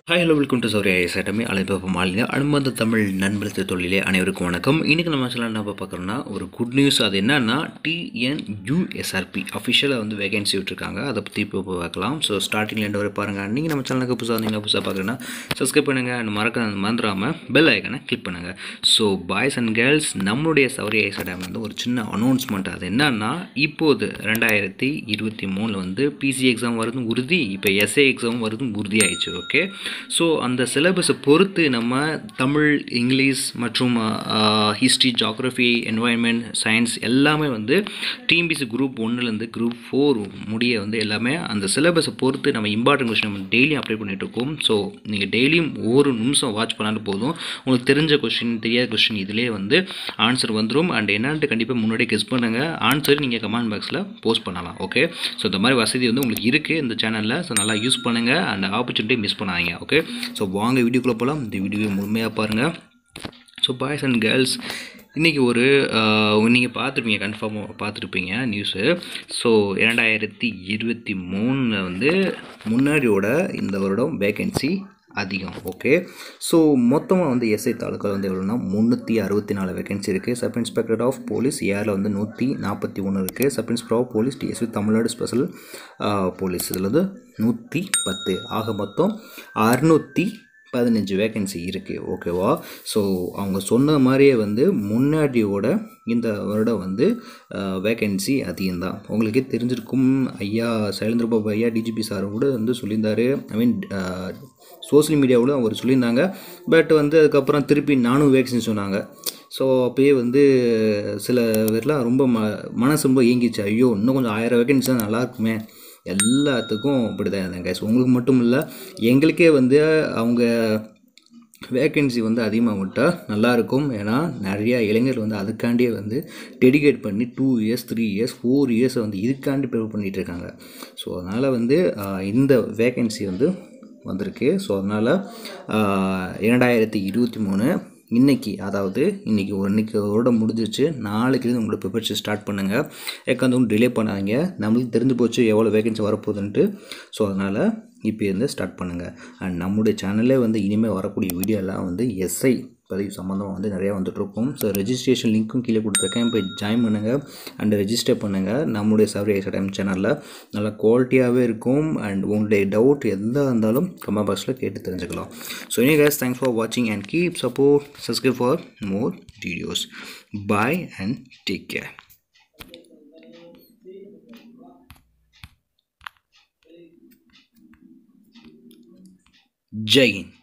hi hello welcome to Sowriya IAS academy அழைப்பப்ப மாநில அனுபந்த தமிழ் நண்பர்களுக்கு தொழிலே அனைவருக்கும் வணக்கம் இன்றைக்கி நம்ம சேனல் என்ன பார்க்குறோம்னா ஒரு குட் நியூஸ் அது என்னன்னா டிஎன்யூஎஸ்ஆர்பி அஃபிஷியலாக வந்து வேகன்சி விட்டுருக்காங்க அதை பற்றி இப்போ பார்க்கலாம் ஸோ ஸ்டார்டிங்கில் ரெண்டு வரை பாருங்கள் நீங்கள் நம்ம சேனலுக்கு புதுசாக வந்தீங்கன்னா புதுசாக பார்க்குறேன்னா சப்ஸ்கிரைப் பண்ணுங்கள் அண்ட் மறக்க மறந்துடாமல் பெல் ஐக்கனை கிளிக் பண்ணுங்கள் ஸோ பாய்ஸ் அண்ட் கேர்ள்ஸ் நம்மளுடைய சௌரிய ஐஎஸ் அகாடமி வந்து ஒரு சின்ன அனௌன்ஸ்மெண்ட் அது என்னன்னா இப்போது ரெண்டாயிரத்தி இருபத்தி மூணில் வந்து பிசி எக்ஸாம் வரதும் உறுதி இப்போ எஸ்ஏ எக்ஸாம் வரதும் உறுதி ஆயிடுச்சு ஓகே ஸோ அந்த சிலபஸை பொறுத்து நம்ம தமிழ் இங்கிலீஷ் மற்றும் ஹிஸ்ட்ரி ஜாக்ரஃபி என்வாயன்மெண்ட் சயின்ஸ் எல்லாமே வந்து டிஎம்பிசி குரூப் ஒன்றுலேருந்து குரூப் ஃபோர் முடிய வந்து எல்லாமே அந்த சிலபஸை பொறுத்து நம்ம இம்பார்ட்டன்ட் கொஸ்டின் நம்ம டெய்லியும் அப்ளை பண்ணிட்டு இருக்கோம் ஸோ நீங்கள் டெய்லியும் ஒரு நிமிஷம் வாட்ச் பண்ணாலும் போதும் உங்களுக்கு தெரிஞ்ச கொஸ்டின் தெரியாத கொஸ்டின் இதிலே வந்து ஆன்சர் வந்துடும் அண்ட் என்னன்ட்டு கண்டிப்பாக முன்னாடியே கெஸ் பண்ணுங்கள் ஆன்சர் நீங்கள் கமெண்ட் பாக்ஸில் போஸ்ட் பண்ணலாம் ஓகே ஸோ இந்த மாதிரி வசதி வந்து உங்களுக்கு இருக்குது இந்த சேனலில் ஸோ நல்லா யூஸ் பண்ணுங்கள் அண்ட் ஆப்பர்ச்சுனிட்டி மிஸ் பண்ணாதீங்க ஓகே ஸோ வாங்க வீடியோக்குள்ளே போகலாம் இந்த வீடியோவை முழுமையாக பாருங்கள் ஸோ பாய்ஸ் அண்ட் கேர்ள்ஸ் இன்றைக்கி ஒரு நீங்கள் பார்த்துருப்பீங்க கன்ஃபார்மாக பார்த்துருப்பீங்க நியூஸு ஸோ இரண்டாயிரத்தி இருபத்தி மூணில் வந்து முன்னாடியோட இந்த வருடம் வேகன்சி அதிகம் ஓகே ஸோ மொத்தமாக வந்து எஸ்ஐ தாலுக்காவில் வந்து எவ்வளோனா முந்நூற்றி அறுபத்தி நாலு வேகன்சி இருக்குது சப் இன்ஸ்பெக்டர் ஆஃப் போலீஸ் ஏரில் வந்து நூற்றி நாற்பத்தி ஒன்று இருக்குது sub inspector of police DSP Tamil Nadu special police இதில் வந்து நூற்றி பத்து ஆக மொத்தம் அறுநூற்றி பதினஞ்சு வேகன்சி இருக்குது ஓகேவா ஸோ அவங்க சொன்ன மாதிரியே வந்து முன்னாடியோட இந்த வருடம் வந்து வேகன்சி அதிகம்தான் உங்களுக்கே தெரிஞ்சிருக்கும் ஐயா சைலேந்திரபாபு ஐயா டிஜிபி சார் கூட வந்து சொல்லியிருந்தாரு ஐ மீன் சோசியல் மீடியாவில் அவர் சொல்லியிருந்தாங்க பட் வந்து அதுக்கப்புறம் திருப்பி நானும் வேக்சின் சொன்னாங்க ஸோ அப்போயே வந்து சில பேர்லாம் ரொம்ப ம மனசு ரொம்ப ஏங்கிச்சு ஐயோ இன்னும் கொஞ்சம் ஆயிரம் வேகன்சி தான் நல்லா இருக்குமே எல்லாத்துக்கும் அப்படி தான் இருந்தாங்க ஸோ உங்களுக்கு மட்டும் இல்லை எங்களுக்கே வந்து அவங்க வேக்கன்சி வந்து அதிகமாக விட்டால் நல்லாயிருக்கும் ஏன்னா நிறையா இளைஞர் வந்து அதுக்காண்டியே வந்து டெடிகேட் பண்ணி two years three years four இயர்ஸை வந்து இதுக்காண்டி ப்ரிப்பேர் பண்ணிகிட்டு இருக்காங்க ஸோ அதனால் வந்து இந்த வேக்கன்சி வந்து வந்திருக்கு ஸோ அதனால் இரண்டாயிரத்தி இருபத்தி மூணு இன்றைக்கி அதாவது இன்றைக்கி ஒரு இன்றைக்கி வருடம் முடிஞ்சிச்சு நாளைக்கு உங்களோட ப்ரிப்பரேஷன் ஸ்டார்ட் பண்ணுங்கள் ஏற்காந்து டிலே பண்ணாதீங்க நம்மளுக்கு தெரிஞ்சு போச்சு எவ்வளோ வேகன்சி வரப்போகுதுன்ட்டு ஸோ அதனால் இப்போ இருந்து ஸ்டார்ட் பண்ணுங்கள் அண்ட் நம்முடைய சேனல்லே வந்து இனிமேல் வரக்கூடிய வீடியோலாம் வந்து எஸ்ஐ பதிவு சம்மந்தமாக வந்து நிறையா வந்துட்டுருக்கும் ஸோ ரெஜிஸ்ட்ரேஷன் லிங்க்கும் கீழே கொடுத்துருக்கேன் போய் ஜாயின் பண்ணுங்கள் அண்ட் ரெஜிஸ்டர் பண்ணுங்கள் நம்முடைய சவரி டைம் சேனலில் நல்லா குவாலிட்டியாகவே இருக்கும் அண்ட் உங்களுடைய டவுட் எந்த இருந்தாலும் கமெண்ட் பாக்ஸில் கேட்டு தெரிஞ்சுக்கலாம் so any case thanks for வாட்சிங் and keep support subscribe for more videos bye and take care Jai Hind